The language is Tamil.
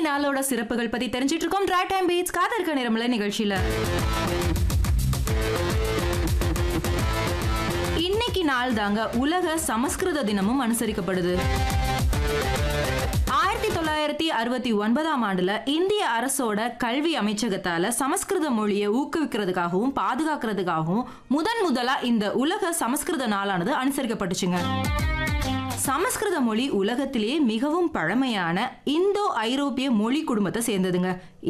நாளோட சிறப்புகள் பத்தி தெரிஞ்சிட்டு இருக்கோம் டிராய் டைம் பீட்ஸ் காதற்க நிறமல நிகழ்ச்சியில இன்னைக்கு நாள் தாங்க உலக சமஸ்கிருத தினமும் அனுசரிக்கப்படுது ஆயிரத்தி தொள்ளாயிரத்தி அறுபத்தி ஒன்பதாம் ஆண்டுல இந்திய அரசோட கல்வி அமைச்சகத்தால சமஸ்கிருத மொழியை ஊக்குவிக்கிறதுக்காகவும் பாதுகாக்கிறதுக்காகவும் முதன் முதலா இந்த உலக சமஸ்கிருத நாளானது அனுசரிக்கப்பட்டுச்சுங்க சமஸ்கிருத மொழி உலகத்திலேயே மிகவும் பழமையான இந்தோ ஐரோப்பிய மொழி குடும்பத்தை சேர்ந்ததுங்க